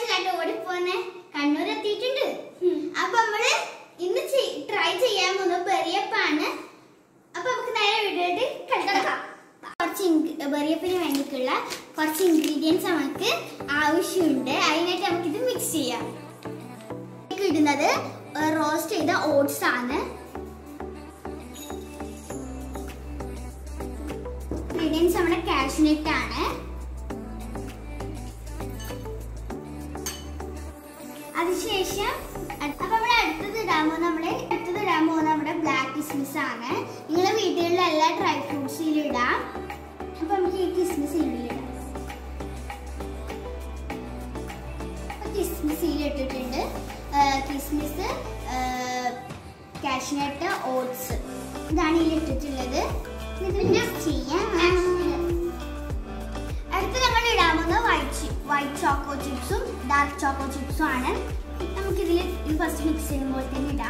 വിചാരിച്ചിട്ട് ഓടിപ്പോന്നെ കണ്ണൂർ എത്തിയിട്ടുണ്ട് അപ്പൊ നമ്മള് ഇന്ന് ട്രൈ ചെയ്യാൻ പോകുന്ന ബെറിയപ്പാണ് അപ്പൊ നമുക്ക് നേരെ വീഡിയോയിട്ട് കിടക്കാം കുറച്ച് ബെറിയപ്പിന് വേണ്ടിയിട്ടുള്ള കുറച്ച് ഇൻഗ്രീഡിയൻസ് നമുക്ക് ആവശ്യമുണ്ട് അതിനായിട്ട് നമുക്കിത് മിക്സ് ചെയ്യാം ഇതിലേക്ക് ഇടുന്നത് റോസ്റ്റ് ചെയ്ത ഓട്സ് ആണ് ഇൻഗ്രീഡിയൻസ് നമ്മുടെ കാഷ്നട്ട് ആണ് അതിനുശേഷം അപ്പൊ നമ്മൾ അടുത്തത് ഇടാൻ പോകുന്ന നമ്മുടെ അടുത്തത് ഇടാൻ പോകുന്ന നമ്മുടെ ബ്ലാക്ക് കിസ്മിസ് ആണ് നിങ്ങളെ വീട്ടിലുള്ള എല്ലാ ഡ്രൈ ഫ്രൂട്ട്സിലും ഇടാം അപ്പൊ നമുക്ക് ഈ കിസ്മിസ് ഇടാം കിസ്മിസ് ഇട്ടിട്ടുണ്ട് കിസ്മിസ് കാഷ്നട്ട് ഓട്സ് ഇതാണ് ഇതിൽ ഇട്ടിട്ടുള്ളത് ഇത് മിക്സ് ചെയ്യാം അടുത്ത് നമ്മൾ ഇടാൻ പോകുന്നത് വൈറ്റ് വൈറ്റ് ചോക്കോ ചിപ്സും ഡാർക്ക് ചോക്കോ ചിപ്സും ആണ് നമുക്കിതിൽ ഇത് ഫസ്റ്റ് മിക്സ് ചെയ്യുമ്പോൾ തന്നെ ഇടാം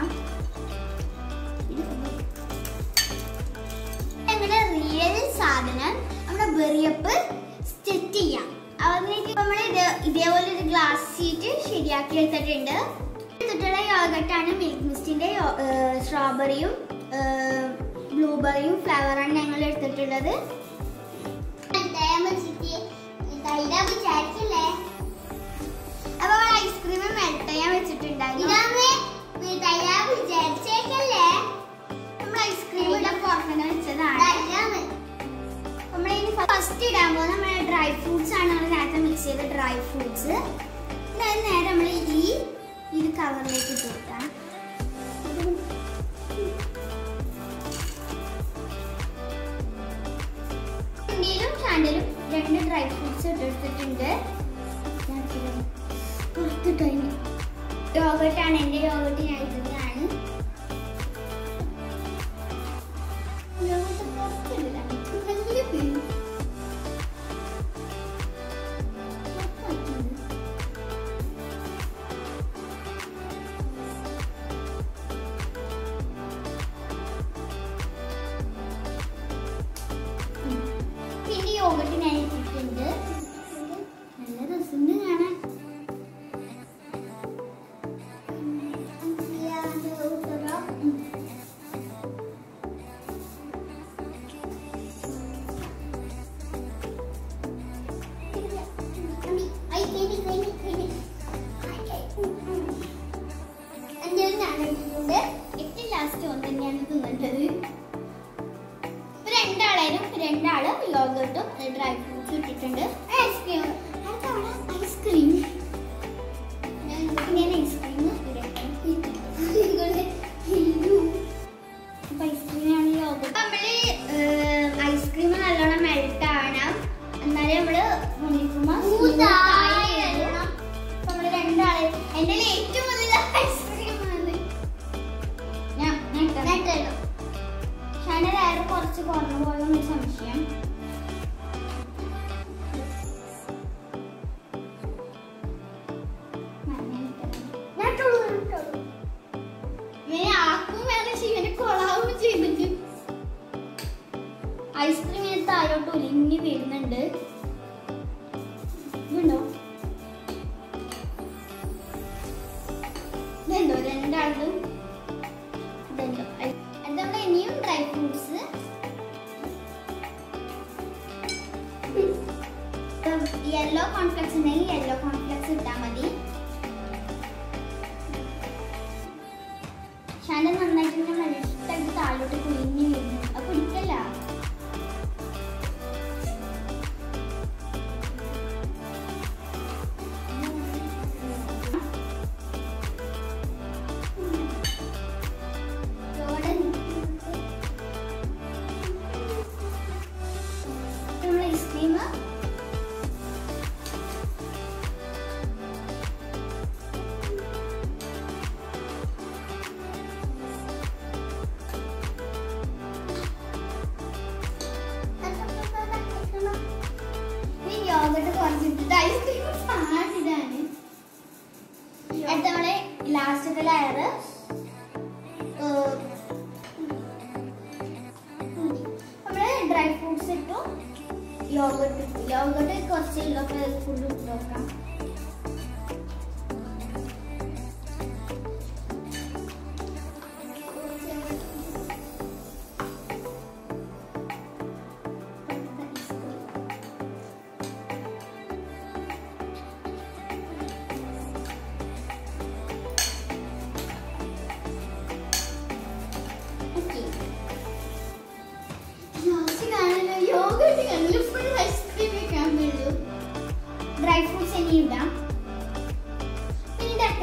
നമ്മുടെ റിയൽ സാധനം നമ്മുടെ ബെറിയപ്പ് സെറ്റ് ചെയ്യാം അതിലേക്ക് നമ്മൾ ഇത് ഇതേപോലെ ഒരു ഗ്ലാസ് ഷീറ്റ് ശരിയാക്കി എടുത്തിട്ടുണ്ട് എടുത്തിട്ടുള്ള യോഗട്ടാണ് മിൽക്ക് മിസ്റ്റിന്റെ സ്ട്രോബെറിയും ബ്ലൂബെറിയും ഫ്ലവറാണ് ഞങ്ങൾ എടുത്തിട്ടുള്ളത് അപ്പൊ ഐസ്ക്രീം മെൽറ്റ് ചെയ്യാൻ വെച്ചിട്ടുണ്ടായിരുന്നു നമ്മൾ ഐസ്ക്രീം ഇടാൻ പുറമെ വെച്ചതാണ് നമ്മളിനി ഫസ്റ്റ് ഇടാൻ പോകുന്ന നമ്മുടെ ഡ്രൈ ഫ്രൂട്ട്സ് ആണ് നമ്മൾ നേരത്തെ മിക്സ് ചെയ്ത ഡ്രൈ ഫ്രൂട്ട്സ് നേരെ നമ്മൾ ഈ ഇത് കവറിലേക്ക് ഇട്ട് കൊടുക്കാം ഇന്ത്യയിലും ഷാൻഡിലും രണ്ട് ഡ്രൈ ഫ്രൂട്ട്സ് ഇട്ടെടുത്തിട്ടുണ്ട് പുറത്തിട്ടതിന് യോഗട്ടാണ് എൻ്റെ യോഗട്ട് ഞാൻ ഇടുന്നതാണ് യോഗട്ട് പുറത്തിടില്ല വലിയ പേര് പിന്നെ യോഗട്ട് ഞാൻ ഇട്ടിട്ടുണ്ട് നല്ല രസമുണ്ട് കാണാൻ ഏറ്റവും ലാസ്റ്റ് ഒന്ന് തന്നെയാണ് തിന്നേണ്ടത് ഇപ്പൊ രണ്ടാളായാലും രണ്ടാള് യോഗട്ടും ഡ്രൈ ഫ്രൂട്ട്സ് ഇട്ടിട്ടുണ്ട് ഐസ്ക്രീം ഐസ്ക്രീം ഞാൻ ഐസ്ക്രീം ഐസ്ക്രീമാണ് യോഗ നമ്മള് ഐസ്ക്രീം നല്ലോണം മെൽറ്റ് ആവണം എന്നാലേ നമ്മള് മുന്നിക്കുമ്പോ നമ്മള് രണ്ടാള് എന്റെ ഏറ്റവും വലിയ ഐസ്ക്രീമാണ് ഞാൻ നെട്ടല്ലോ ഷാന വേറെ കുറച്ച് കുറഞ്ഞു പോയെന്ന് സംശയം ഐസ്ക്രീം താഴോട്ട് ഒലിഞ്ഞ് വീഴുന്നുണ്ട് ഇതുണ്ടോ ഇതുണ്ടോ രണ്ടാളും ഇതുണ്ടോ നമ്മൾ ഇനിയും ഡ്രൈ ഫ്രൂട്ട്സ് യെല്ലോ കോൺഫ്ലെക്സ് ഉണ്ടെങ്കിൽ യെല്ലോ കോൺഫ്ലെക്സ് ഇട്ടാൽ മതി ഷാന നന്നായിട്ട് ഇങ്ങനെ മെൽട്ടായിട്ട് താഴോട്ട് കുഴിഞ്ഞു വീഴുന്നു അപ്പൊ പിടിക്കല്ല നമ്മൾ ഐസ്ക്രീം യോഗട്ട് കുറച്ചിട്ട് ഐസ്ക്രീം സാഡിതാണ് അടുത്ത നമ്മളെ ലാസ്റ്റത്തെ ലെയർ നമ്മള് ഡ്രൈ ഫ്രൂട്ട്സ് ഇട്ടു യോഗട്ട് യോഗട്ട് കുറച്ച് ഫുള്ള് ഇട്ട് നോക്കാം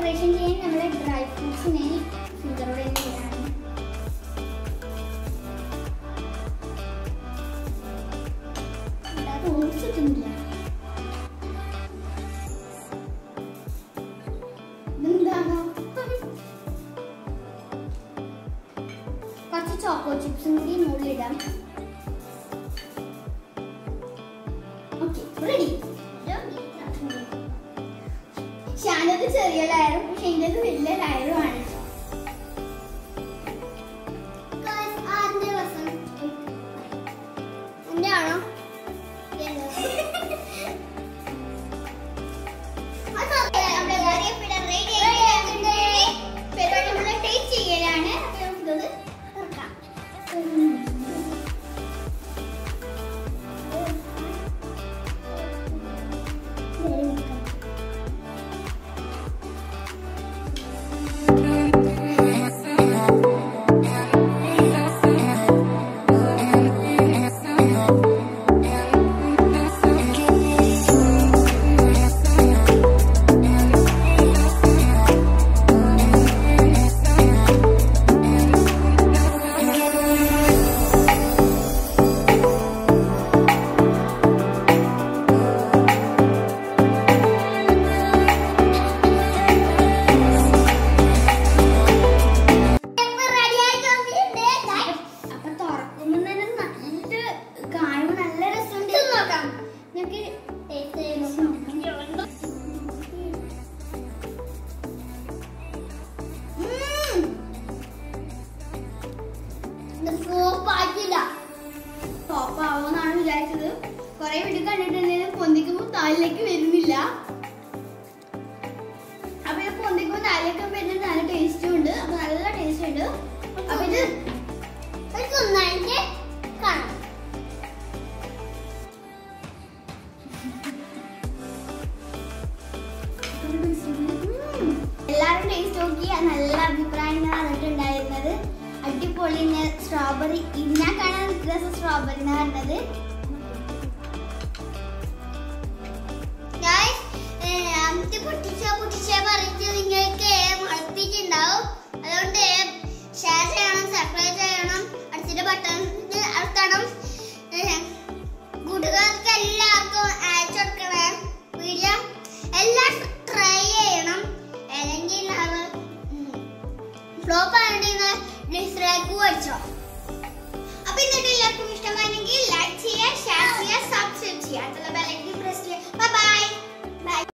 ഡെക്കറേഷൻ ചെയ്യാൻ നമ്മുടെ ഡ്രൈ ഫ്രൂട്ട്സിനെ ഫിംഗറോടെ ചെയ്യാണ് റോസ് കിട്ടുന്നില്ല ഇതെന്താണോ കുറച്ച് ചോക്കോ ചിപ്സും കൂടി മുകളിലിടാം ഓക്കെ റെഡി ഷാനത് ചെറിയ ലയറും പക്ഷെ ഇതിന്റെ വലിയ ലയറും ആണ് ആണോ ടേസ്റ്റ് ചെയ്യലാണ് അപ്പൊ നമുക്കിത് തുറക്കാം അപ്പൊ തുറക്കുമ്പോ തന്നെ നല്ല കാണുമ്പോ നല്ല രസമുണ്ട് നോക്കാം നമുക്ക് ടേസ്റ്റ് ചെയ്ത് നോക്കാം ടോപ്പാവുമെന്നാണ് വിചാരിച്ചത് കൊറേ വീട്ടിൽ കണ്ടിട്ടുണ്ടെങ്കിലും പൊന്തിക്കുമ്പോ താലിലേക്ക് വരുന്നില്ല അപ്പൊ ഇത് പൊന്തിക്കുമ്പോ താലിലേക്ക് വരുന്നത് നല്ല ടേസ്റ്റും ഉണ്ട് അപ്പൊ നല്ല ടേസ്റ്റ് ഉണ്ട് അപ്പൊ ഇത് കാണാം എല്ലാവരും ടേസ്റ്റ് നോക്കി നല്ല അഭിപ്രായങ്ങളാണ് പറഞ്ഞിട്ടുണ്ടായിരുന്നത് അടിപൊളി സ്ട്രോബെറി ഞാൻ കാണാൻ രസം സ്ട്രോബെറി എന്ന് പറഞ്ഞത് പൊട്ടിച്ച പൊട്ടിച്ച പറഞ്ഞ് നിങ്ങൾക്ക് മടുപ്പിച്ചിട്ടുണ്ടാവും അതുകൊണ്ട് ഷെയർ ചെയ്യണം സബ്സ്ക്രൈബ് ചെയ്യണം അടുത്തിട്ട് ബട്ടൺ അഴുത്തണം കൂട്ടുകാർക്ക് എല്ലാവർക്കും അയച്ചു കൊടുക്കണേ വീഡിയോ എല്ലാം ട്രൈ ചെയ്യണം അല്ലെങ്കിൽ ഫ്ലോപ്പ് ആണെങ്കിൽ ഡിസ്ലൈക്ക് അടിച്ചോ അപ്പൊ ഇന്നത്തെ എല്ലാവർക്കും ഇഷ്ടമാണെങ്കിൽ ലൈക്ക് ചെയ്യുക ഷെയർ ചെയ്യുക സബ്സ്ക്രൈബ് ചെയ്യുക അടുത്തുള്ള ബെല്ലൈക്കൻ പ്രസ് ചെയ്യുക ബൈ ബൈ